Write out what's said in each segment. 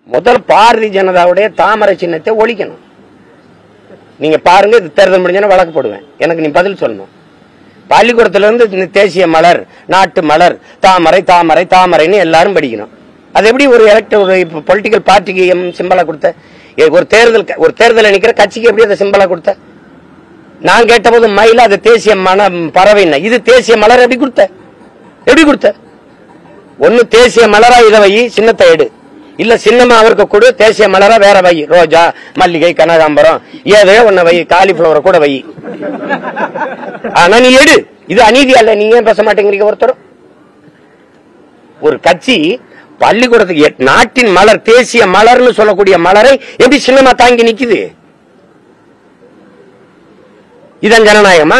முதல் பாரதிய ஜனதாவுடைய தாமரை சின்னத்தை ஒழிக்கணும் நீங்க பாருங்க இது தேர்தல் முடிஞ்சா வழக்கு போடுவேன் எனக்கு நீ பதில் சொல்லணும் பள்ளிக்கூடத்துல இருந்து இந்த தேசிய மலர் நாட்டு மலர் தாமரை தாமரை தாமரைன்னு எல்லாரும் படிக்கணும் அது எப்படி ஒரு எலக்ட் ஒரு பொலிட்டிக்கல் பார்ட்டிக்கு சிம்பலா கொடுத்த ஏ, ஒரு தேர்தல் க- ஒரு தேர்தல் நிக்கிற கட்சிக்கு எப்படி அதை சிம்பலா கொடுத்த நான் கேட்டபோது மயில் அது தேசிய மன பறவைன்னா இது தேசிய மலர் எப்படி கொடுத்த எப்படி கொடுத்த ஒண்ணு தேசிய மலரா இதை வை சின்னத்தை எடு இல்ல சின்னமா அவருக்கு கொடு தேசிய மலரா வேற வை ரோஜா மல்லிகை கனகாம்பரம் ஏதோ ஒண்ணு வை காலிஃபிளவரை கூட வை ஆனா நீ எடு இது அநீதி அல்ல நீங்க ஏன் பேச மாட்டேங்கிறீங்க ஒருத்தரும் ஒரு கட்சி பள்ளிக்கூடத்துக்கு எட்- நாட்டின் மலர் தேசிய மலர்னு சொல்லக்கூடிய மலரை எப்படி சின்னமா தாங்கி நிக்குது இதன் ஜனநாயகமா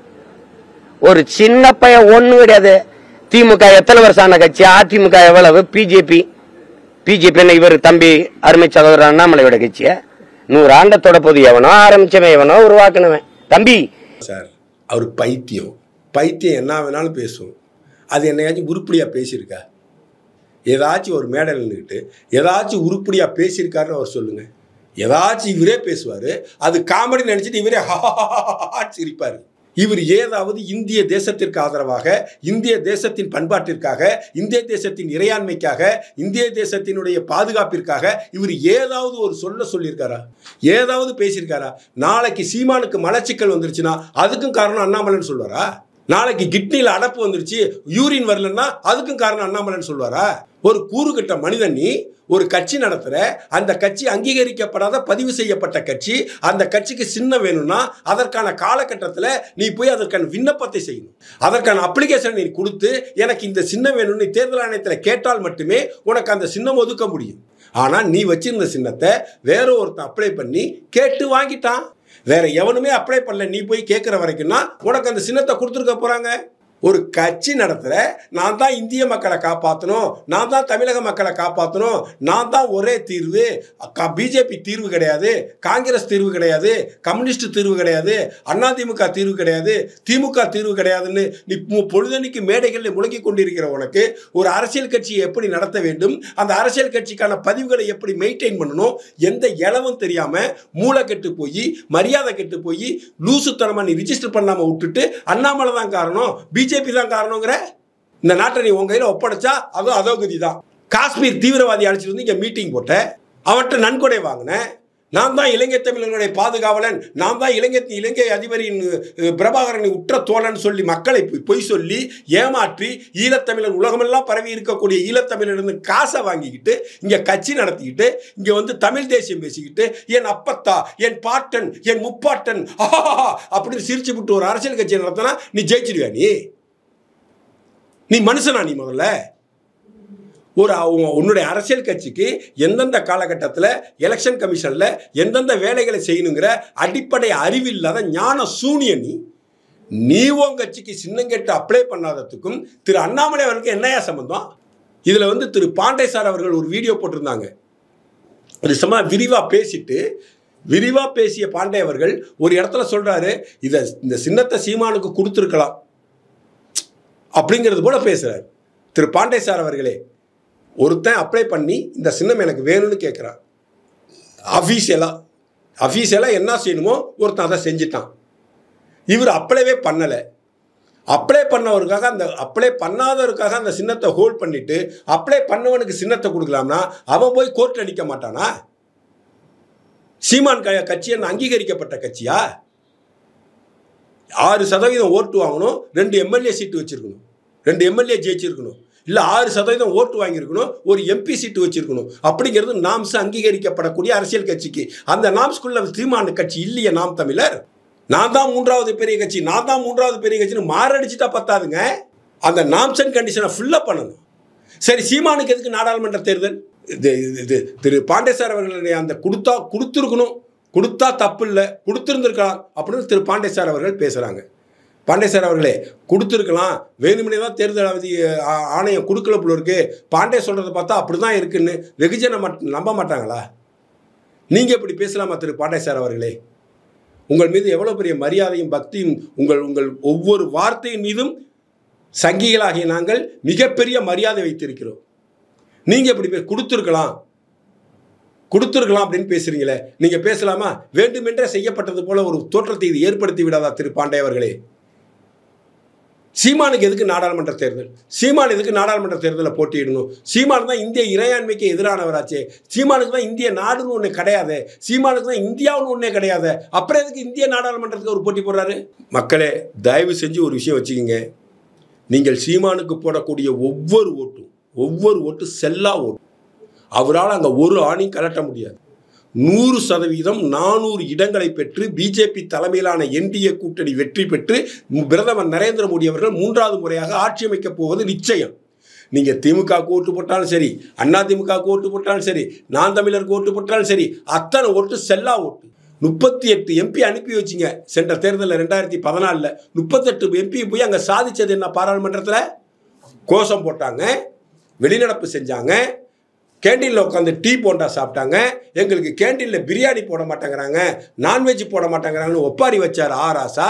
ஒரு சின்ன பையன் ஒண்ணு கிடையாது திமுக எத்தனை வருஷம் ஆன கட்சி அதிமுக எவ்வளவு பிஜேபி பிஜேபி இவர் தம்பி அருமை சகோதரர் அண்ணாமலையோட கட்சிய நூறு ஆண்டத்தோட பொது எவனோ ஆரம்பிச்சவன் எவனோ உருவாக்குனவன் தம்பி சார் அவர் பைத்தியம் பைத்தியம் என்ன வேணாலும் பேசும் அது என்னையாச்சும் உருப்படியாக பேசியிருக்கா ஏதாச்சும் ஒரு மேடையில் நின்றுக்கிட்டு ஏதாச்சும் உருப்படியாக பேசியிருக்காருன்னு அவர் சொல்லுங்க ஏதாச்சும் இவரே பேசுவார் அது காமெடி நினச்சிட்டு இவரே சிரிப்பார் இவர் ஏதாவது இந்திய தேசத்திற்கு ஆதரவாக இந்திய தேசத்தின் பண்பாட்டிற்காக இந்திய தேசத்தின் இறையாண்மைக்காக இந்திய தேசத்தினுடைய பாதுகாப்பிற்காக இவர் ஏதாவது ஒரு சொல்ல சொல்லியிருக்காரா ஏதாவது பேசியிருக்காரா நாளைக்கு சீமானுக்கு மலச்சிக்கல் வந்துருச்சுன்னா அதுக்கும் காரணம் அண்ணாமலைன்னு சொல்லுவாரா நாளைக்கு கிட்னியில் அடப்பு வந்துருச்சு யூரின் வரலன்னா அதுக்கும் காரணம் அண்ணாமலைன்னு சொல்லுவாரா ஒரு கூறுகட்ட மனிதன் நீ ஒரு கட்சி நடத்துற அந்த கட்சி அங்கீகரிக்கப்படாத பதிவு செய்யப்பட்ட கட்சி அந்த கட்சிக்கு சின்ன வேணும்னா அதற்கான காலகட்டத்தில் நீ போய் அதற்கான விண்ணப்பத்தை செய்யணும் அதற்கான அப்ளிகேஷன் நீ கொடுத்து எனக்கு இந்த சின்னம் வேணும்னு நீ தேர்தல் ஆணையத்தில் கேட்டால் மட்டுமே உனக்கு அந்த சின்னம் ஒதுக்க முடியும் ஆனால் நீ வச்சிருந்த சின்னத்தை வேற ஒருத்தன் அப்ளை பண்ணி கேட்டு வாங்கிட்டான் வேற எவனுமே அப்ளை பண்ணல நீ போய் கேட்குற வரைக்கும்னா உனக்கு அந்த சின்னத்தை கொடுத்துருக்க போறாங்க ஒரு கட்சி நடத்துகிற நான் தான் இந்திய மக்களை காப்பாற்றணும் நான் தான் தமிழக மக்களை காப்பாற்றணும் நான் தான் ஒரே தீர்வு பிஜேபி தீர்வு கிடையாது காங்கிரஸ் தீர்வு கிடையாது கம்யூனிஸ்ட் தீர்வு கிடையாது அதிமுக தீர்வு கிடையாது திமுக தீர்வு கிடையாதுன்னு நீ மு- பொழுதன்னைக்கு மேடைகளில் முழங்கி கொண்டிருக்கிற உனக்கு ஒரு அரசியல் கட்சியை எப்படி நடத்த வேண்டும் அந்த அரசியல் கட்சிக்கான பதிவுகளை எப்படி மெயின்டைன் பண்ணணும் எந்த இளவும் தெரியாம மூளை கெட்டு போய் மரியாதை கெட்டு போய் லூசுத்தனமா நீ ரிஜிஸ்டர் பண்ணாம விட்டுட்டு அண்ணாமலை தான் காரணம் பிஜேபி தான் காரணங்கிற இந்த நாட்டை நீ உங்க கையில ஒப்படைச்சா அதுவும் அதோகதி தான் காஷ்மீர் தீவிரவாதி அழைச்சிட்டு வந்து இங்க மீட்டிங் போட்ட அவன்கிட்ட நன்கொடை வாங்கினேன் நான் தான் இலங்கை தமிழர்களுடைய பாதுகாவலன் நான் தான் இலங்கை இலங்கை அதிபரின் அஹ், பிரபாகரனை உற்ற தோழன் சொல்லி மக்களை பொய் பொய் சொல்லி ஏமாற்றி ஈழத்தமிழர் உலகமெல்லாம் பரவி இருக்கக்கூடிய ஈழத்தமிழர்னு காசை வாங்கிக்கிட்டு இங்கே கட்சி நடத்திக்கிட்டு இங்கே வந்து தமிழ் தேசியம் பேசிக்கிட்டு என் அப்பத்தா என் பாட்டன் என் முப்பாட்டன் ஆஹா அப்படின்னு சிரிச்சு விட்டு ஒரு அரசியல் கட்சி நடத்தினா நீ ஜெயிச்சிருவியா நீ நீ மனுஷனா நீ முதல்ல ஒரு அவங்க- உன்னுடைய அரசியல் கட்சிக்கு எந்தெந்த காலகட்டத்தில் எலெக்ஷன் கமிஷனில் எந்தெந்த வேலைகளை செய்யணுங்கிற அடிப்படை அறிவில்லாத ஞான சூனிய நீ நீ உன் கட்சிக்கு சின்னங்கெட்டு அப்ளை பண்ணாததுக்கும் திரு அண்ணாமலை அவர்களுக்கு என்னையா சம்பந்தம் இதில் வந்து திரு பாண்டே சார் அவர்கள் ஒரு வீடியோ போட்டிருந்தாங்க அது சும்மா விரிவாக பேசிட்டு விரிவாக பேசிய பாண்டே அவர்கள் ஒரு இடத்துல சொல்கிறாரு இதை இந்த சின்னத்தை சீமானுக்கு கொடுத்துருக்கலாம் அப்படிங்கிறது போல பேசுகிறார் திரு பாண்டே சார் அவர்களே ஒருத்தன் அப்ளை பண்ணி இந்த சின்னம் எனக்கு வேணும்னு கேட்குறான் அஃபீஷியலாக அஃபீஷியலாக என்ன செய்யணுமோ ஒருத்தன் அதை செஞ்சிட்டான் இவர் அப்ளைவே பண்ணலை அப்ளை பண்ணவருக்காக அந்த அப்ளை பண்ணாதவருக்காக அந்த சின்னத்தை ஹோல்ட் பண்ணிட்டு அப்ளை பண்ணவனுக்கு சின்னத்தை கொடுக்கலாம்னா அவன் போய் கோர்ட் அடிக்க மாட்டானா சீமான் க கட்சி என்ன அங்கீகரிக்கப்பட்ட கட்சியா ஆறு சதவீதம் ஓட்டு வாங்கணும் ரெண்டு எம்எல்ஏ சீட்டு வச்சிருக்கணும் ரெண்டு எம்எல்ஏ ஜெயிச்சிருக்கணும் இல்லை ஆறு சதவீதம் ஓட்டு வாங்கியிருக்கணும் ஒரு எம்பி சீட்டு வச்சிருக்கணும் அப்படிங்கிறது நாம்ஸ் அங்கீகரிக்கப்படக்கூடிய அரசியல் கட்சிக்கு அந்த நாம்ஸ்குள்ள சீமான கட்சி இல்லையே நாம் தமிழர் நான் தான் மூன்றாவது பெரிய கட்சி நான் தான் மூன்றாவது பெரிய கட்சின்னு மாரடிச்சுட்டா பத்தாதுங்க அந்த நாம்ஸ் அண்ட் கண்டிஷனை ஃபுல்லாக பண்ணணும் சரி சீமானுக்கு எதுக்கு நாடாளுமன்ற தேர்தல் இது இது- இது திரு பாண்டே சார் அவர்களுடைய அந்த கொடுத்தா கொடுத்துருக்கணும் கொடுத்தா தப்பு இல்லை கொடுத்துருந்துருக்கலாம் அப்படின்னு திரு பாண்டே சார் அவர்கள் பேசுகிறாங்க பாண்டே சார் அவர்களே கொடுத்துருக்கலாம் வேணுமனே தான் தேர்தல் அவதி ஆ- ஆணையம் கொடுக்கல போல இருக்கு பாண்டே சொல்கிறத பார்த்தா அப்படி தான் இருக்குன்னு வெகுஜன மட் நம்ப மாட்டாங்களா நீங்கள் இப்படி பேசலாமா திரு பாண்டே சார் அவர்களே உங்கள் மீது எவ்வளோ பெரிய மரியாதையும் பக்தியும் உங்கள் உங்கள் ஒவ்வொரு வார்த்தையின் மீதும் சங்கிகளாகிய நாங்கள் மிகப்பெரிய மரியாதை வைத்திருக்கிறோம் நீங்கள் இப்படி போய் கொடுத்துருக்கலாம் கொடுத்துருக்கலாம் அப்படின்னு பேசுறீங்களே நீங்க பேசலாமா வேண்டுமென்றே செய்யப்பட்டது போல ஒரு தோற்றத்தை இது ஏற்படுத்தி விடாதா திரு பாண்டே அவர்களே சீமானுக்கு எதுக்கு நாடாளுமன்ற தேர்தல் சீமான் எதுக்கு நாடாளுமன்ற தேர்தலில் போட்டியிடணும் சீமான் தான் இந்திய இறையாண்மைக்கு எதிரானவராச்சே சீமானுக்கு தான் இந்திய நாடுன்னு ஒன்று கிடையாது சீமானுக்கு தான் இந்தியாவுன்னு ஒன்றே கிடையாது அப்புறம் எதுக்கு இந்திய நாடாளுமன்றத்துக்கு ஒரு போட்டி போடுறாரு மக்களே தயவு செஞ்சு ஒரு விஷயம் வச்சுக்கிங்க நீங்கள் சீமானுக்கு போடக்கூடிய ஒவ்வொரு ஓட்டும் ஒவ்வொரு ஓட்டு செல்லா ஓட்டு அவரால் அங்கே ஒரு ஆணையும் கலட்ட முடியாது நூறு சதவீதம் நானூறு இடங்களை பெற்று பிஜேபி தலைமையிலான என்டிஏ கூட்டணி வெற்றி பெற்று பிரதமர் நரேந்திர மோடி அவர்கள் மூன்றாவது முறையாக ஆட்சி அமைக்கப் போவது நிச்சயம் நீங்கள் திமுக ஓட்டு போட்டாலும் சரி அண்ணா திமுக ஓட்டு போட்டாலும் சரி நான் தமிழருக்கு ஓட்டு போட்டாலும் சரி அத்தனை ஓட்டு செல்லா ஓட்டு முப்பத்தி எட்டு எம்பி அனுப்பி வச்சிங்க சென்ற தேர்தலில் ரெண்டாயிரத்தி பதினாலில் முப்பத்தெட்டு எம்பி போய் அங்கே சாதிச்சது என்ன பாராளுமன்றத்தில் கோஷம் போட்டாங்க வெளிநடப்பு செஞ்சாங்க கேண்டீனில் உட்காந்து டீ போண்டா சாப்பிட்டாங்க எங்களுக்கு கேண்டீனில் பிரியாணி போட மாட்டேங்கிறாங்க நான்வெஜ் போட மாட்டேங்கிறாங்கன்னு ஒப்பாரி வச்சார் ஆ ராசா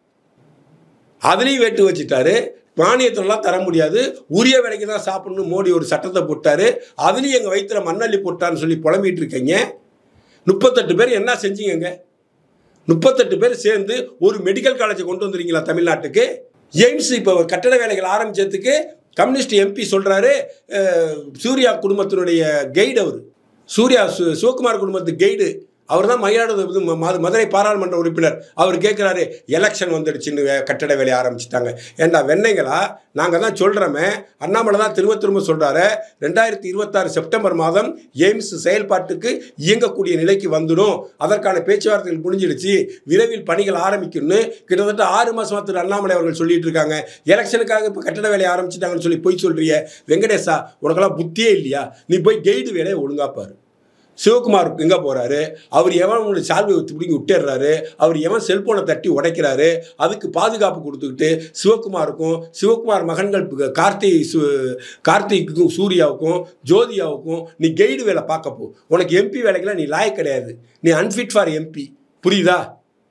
அதுலேயும் வெட்டு வச்சுட்டாரு மானியத்திலலாம் தர முடியாது உரிய விலைக்கு தான் சாப்பிடணும் மோடி ஒரு சட்டத்தை போட்டாரு அதுலேயும் எங்கள் வயிற்றுல மண்ணள்ளி போட்டான்னு சொல்லி புலம்பிட்டு இருக்கீங்க முப்பத்தெட்டு பேர் என்ன செஞ்சீங்கங்க முப்பத்தெட்டு பேர் சேர்ந்து ஒரு மெடிக்கல் காலேஜை கொண்டு வந்துருக்கீங்களா தமிழ்நாட்டுக்கு எய்ம்ஸ் இப்போ கட்டட வேலைகள் ஆரம்பிச்சதுக்கு கம்யூனிஸ்ட் எம்பி சொல்கிறாரு சூர்யா குடும்பத்தினுடைய கைடு அவர் சூர்யா சு சிவகுமார் குடும்பத்து கைடு அவர் தான் மயிலாடுதுறை இது ம- மது- மதுரை பாராளுமன்ற உறுப்பினர் அவர் கேட்குறாரு எலெக்ஷன் வந்துடுச்சுன்னு வே- கட்டட வேலையை ஆரம்பிச்சிட்டாங்க ஏண்டா வெண்ணைங்களா நாங்கள் தான் சொல்கிறோமே அண்ணாமலை தான் திரும்ப திரும்ப சொல்கிறாரு ரெண்டாயிரத்தி இருபத்தாறு செப்டம்பர் மாதம் எய்ம்ஸ் செயல்பாட்டுக்கு இயங்கக்கூடிய நிலைக்கு வந்துடும் அதற்கான பேச்சுவார்த்தைகள் முடிஞ்சிடுச்சு விரைவில் பணிகள் ஆரம்பிக்கும்னு கிட்டத்தட்ட ஆறு மாசமா திரு அண்ணாமலை அவர்கள் சொல்லிட்டு இருக்காங்க எலெக்ஷனுக்காக இப்போ கட்டட வேலையை ஆரம்பிச்சிட்டாங்கன்னு சொல்லி போய் சொல்றிய வெங்கடேஷா உனக்கெல்லாம் புத்தியே இல்லையா நீ போய் கைடு வேலையை ஒழுங்கா பாரு சிவகுமார் எங்கே போகிறாரு அவர் எவன் உங்களுக்கு சால்வை ஊற்றி பிடிங்கி விட்டுறாரு அவர் எவன் செல்போனை தட்டி உடைக்கிறாரு அதுக்கு பாதுகாப்பு கொடுத்துக்கிட்டு சிவகுமாருக்கும் சிவகுமார் மகன்கள் பு- கார்த்தி சு கார்த்திக்குக்கும் சூர்யாவுக்கும் ஜோதியாவுக்கும் நீ கைடு வேலை பார்க்க போ உனக்கு எம்பி வேலைக்கெல்லாம் நீ லாயக் கிடையாது நீ அன்ஃபிட் ஃபார் எம்பி புரியுதா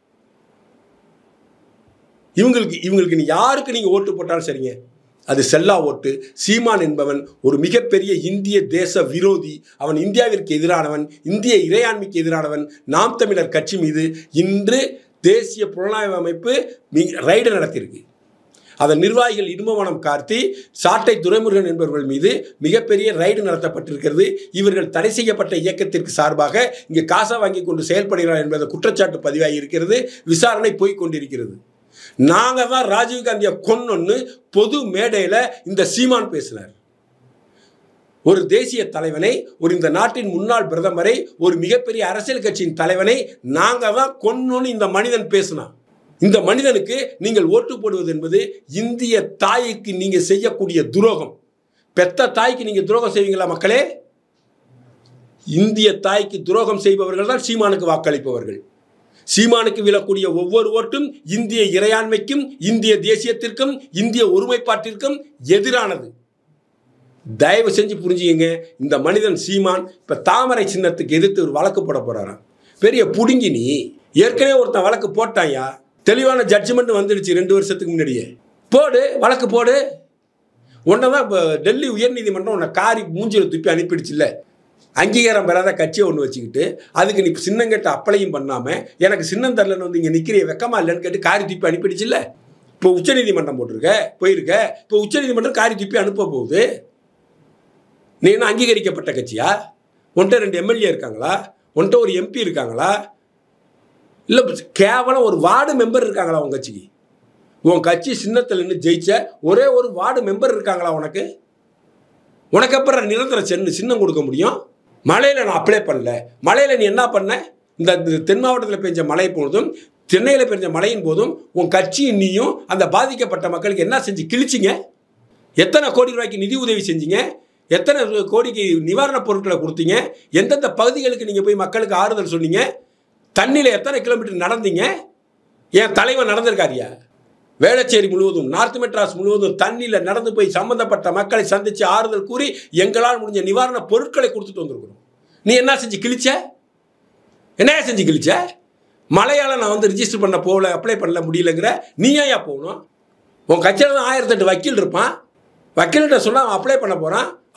இவங்களுக்கு இவங்களுக்கு நீ யாருக்கு நீங்கள் ஓட்டு போட்டாலும் சரிங்க அது செல்லா ஓட்டு சீமான் என்பவன் ஒரு மிகப்பெரிய இந்திய தேச விரோதி அவன் இந்தியாவிற்கு எதிரானவன் இந்திய இறையாண்மைக்கு எதிரானவன் நாம் தமிழர் கட்சி மீது இன்று தேசிய புலனாய்வு அமைப்பு மி- ரைடு நடத்தியிருக்கு அதன் நிர்வாகிகள் இடும்பவனம் கார்த்தி சாட்டை துரைமுருகன் என்பவர்கள் மீது மிகப்பெரிய ரைடு நடத்தப்பட்டிருக்கிறது இவர்கள் தடை செய்யப்பட்ட இயக்கத்திற்கு சார்பாக இங்கு காசா வாங்கி கொண்டு செயல்படுகிறார் என்பது குற்றச்சாட்டு பதிவாகி இருக்கிறது விசாரணை போய்க் கொண்டிருக்கிறது நாங்க தான் ராஜீவ்காந்தியை கொன்னொன்னு பொது மேடையில இந்த சீமான் பேசினார் ஒரு தேசிய தலைவனை ஒரு இந்த நாட்டின் முன்னாள் பிரதமரை ஒரு மிகப்பெரிய அரசியல் கட்சியின் தலைவனை நாங்க தான் கொன்னோன்னு இந்த மனிதன் பேசினான் இந்த மனிதனுக்கு நீங்கள் ஓட்டு போடுவது என்பது இந்திய தாய்க்கு நீங்க செய்யக்கூடிய துரோகம் பெத்த தாய்க்கு நீங்க துரோகம் செய்வீங்களா மக்களே இந்திய தாய்க்கு துரோகம் செய்பவர்கள் தான் சீமானுக்கு வாக்களிப்பவர்கள் சீமானுக்கு விழக்கூடிய ஒவ்வொரு ஓட்டும் இந்திய இறையாண்மைக்கும் இந்திய தேசியத்திற்கும் இந்திய ஒருமைப்பாட்டிற்கும் எதிரானது தயவு செஞ்சு புரிஞ்சுக்கங்க இந்த மனிதன் சீமான் இப்ப தாமரை சின்னத்துக்கு எதிர்த்து ஒரு வழக்கு போட போறாராம் பெரிய புடுங்கி நீ ஏற்கனவே ஒருத்தன் வழக்கு போட்டாயா தெளிவான ஜட்ஜ்மெண்ட் வந்துடுச்சு ரெண்டு வருஷத்துக்கு முன்னாடியே போடு வழக்கு போடு உன்னை தான் இப்போ டெல்லி உயர்நீதிமன்றம் உன்னை காரி மூஞ்சில துப்பி அனுப்பிடுச்சுல்ல அங்கீகாரம் பெறாத கட்சியை ஒன்று வச்சுக்கிட்டு அதுக்கு நீ சின்னங்கட்ட அப்பளையும் பண்ணாமல் எனக்கு சின்னம் தரலன்னு வந்து இங்கே நிற்கிறிய வெக்கமா இல்லைன்னு கேட்டு காரி துப்பி அனுப்பிடுச்சுல்ல இப்போ உச்சநீதிமன்றம் போட்டிருக்க போயிருக்க இப்போ உச்சநீதிமன்றம் காரி துப்பி அனுப்ப போகுது நீ என்ன அங்கீகரிக்கப்பட்ட கட்சியா உன்கிட்ட ரெண்டு எம்எல்ஏ இருக்காங்களா உன்கிட்ட ஒரு எம்பி இருக்காங்களா இல்லை கேவலம் ஒரு வார்டு மெம்பர் இருக்காங்களா உன் கட்சிக்கு உன் கட்சி சின்னத்தில் நின்று ஜெயிச்ச ஒரே ஒரு வார்டு மெம்பர் இருக்காங்களா உனக்கு உனக்கு அப்புறம் நிரந்தர சென்னு சின்னம் கொடுக்க முடியும் மழையில் நான் அப்ளை பண்ணல மழையில் நீ என்ன பண்ண இந்த இந்த தென் மாவட்டத்தில் பெஞ்ச மழை போதும் சென்னையில் பெஞ்ச மழையின் போதும் உன் கட்சியும் நீயும் அந்த பாதிக்கப்பட்ட மக்களுக்கு என்ன செஞ்சு கிழிச்சிங்க எத்தனை கோடி ரூபாய்க்கு நிதி உதவி செஞ்சீங்க எத்தனை கோடிக்கு நிவாரணப் பொருட்களை கொடுத்தீங்க எந்தெந்த பகுதிகளுக்கு நீங்கள் போய் மக்களுக்கு ஆறுதல் சொன்னீங்க தண்ணியில் எத்தனை கிலோமீட்டர் நடந்தீங்க என் தலைவன் நடந்திருக்காரியா வேளச்சேரி முழுவதும் நார்த் மெட்ராஸ் முழுவதும் தண்ணியில் நடந்து போய் சம்பந்தப்பட்ட மக்களை சந்தித்து ஆறுதல் கூறி எங்களால் முடிஞ்ச நிவாரணப் பொருட்களை கொடுத்துட்டு வந்திருக்கிறோம் நீ என்ன செஞ்சு கிழிச்ச என்ன செஞ்சு கிழிச்ச மலையாள நான் வந்து ரிஜிஸ்டர் பண்ண போகல அப்ளை பண்ணல முடியலங்கிற நீ ஏன் போகணும் உன் கட்சியில் தான் ஆயிரத்தெட்டு வக்கீல் இருப்பான் வக்கீல்கிட்ட சொன்னால் அவன் அப்ளை பண்ண போகிறான்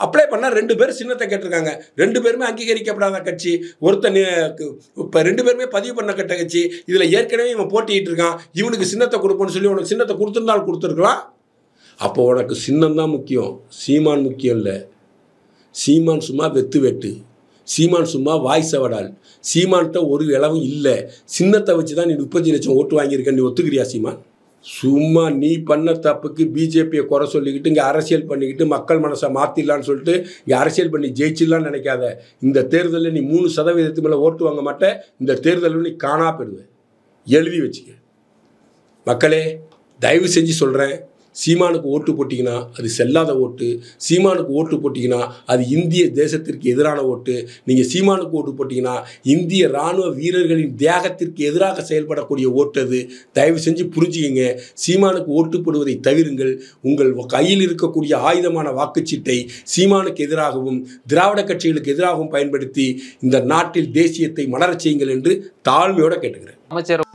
அப்ளை பண்ணால் ரெண்டு பேரும் சின்னத்தை கேட்டிருக்காங்க ரெண்டு பேருமே அங்கீகரிக்கப்படாத கட்சி ஒருத்தன் இப்போ ரெண்டு பேருமே பதிவு பண்ண கட்ட கட்சி இதில் ஏற்கனவே இவன் போட்டிட்டு இருக்கான் இவனுக்கு சின்னத்தை கொடுப்போம்னு சொல்லி உனக்கு சின்னத்தை கொடுத்துருந்தாலும் கொடுத்துருக்கலாம் அப்போ உனக்கு சின்னம் தான் முக்கியம் சீமான் முக்கியம் இல்லை சீமான் சும்மா வெத்து வெட்டு சீமான் சும்மா வாய் சவடால் சீமான்கிட்ட ஒரு இளவும் இல்லை சின்னத்தை வச்சு தான் நீ முப்பத்தஞ்சு லட்சம் ஓட்டு வாங்கியிருக்க நீ ஒத்துக்கிறியா சீமான் சும்மா நீ பண்ண தப்புக்கு பிஜேபியை குறை சொல்லிக்கிட்டு இங்கே அரசியல் பண்ணிக்கிட்டு மக்கள் மனசை மாற்றிடலான்னு சொல்லிட்டு இங்கே அரசியல் பண்ணி ஜெயிச்சிடலான்னு நினைக்காத இந்த தேர்தலில் நீ மூணு சதவீதத்துக்கு மேலே ஓட்டு வாங்க மாட்ட இந்த தேர்தலில் நீ காணா போயிடுவ எழுதி வச்சுக்க மக்களே தயவு செஞ்சு சொல்கிறேன் சீமானுக்கு ஓட்டு போட்டிங்கன்னா அது செல்லாத ஓட்டு சீமானுக்கு ஓட்டு போட்டிங்கன்னா அது இந்திய தேசத்திற்கு எதிரான ஓட்டு நீங்கள் சீமானுக்கு ஓட்டு போட்டிங்கன்னா இந்திய இராணுவ வீரர்களின் தியாகத்திற்கு எதிராக செயல்படக்கூடிய ஓட்டு அது தயவு செஞ்சு புரிஞ்சுக்கங்க சீமானுக்கு ஓட்டு போடுவதை தவிருங்கள் உங்கள் கையில் இருக்கக்கூடிய ஆயுதமான வாக்குச்சீட்டை சீமானுக்கு எதிராகவும் திராவிட கட்சிகளுக்கு எதிராகவும் பயன்படுத்தி இந்த நாட்டில் தேசியத்தை மலரச் செய்யுங்கள் என்று தாழ்மையோட கேட்டுக்கிறேன் அமைச்சர்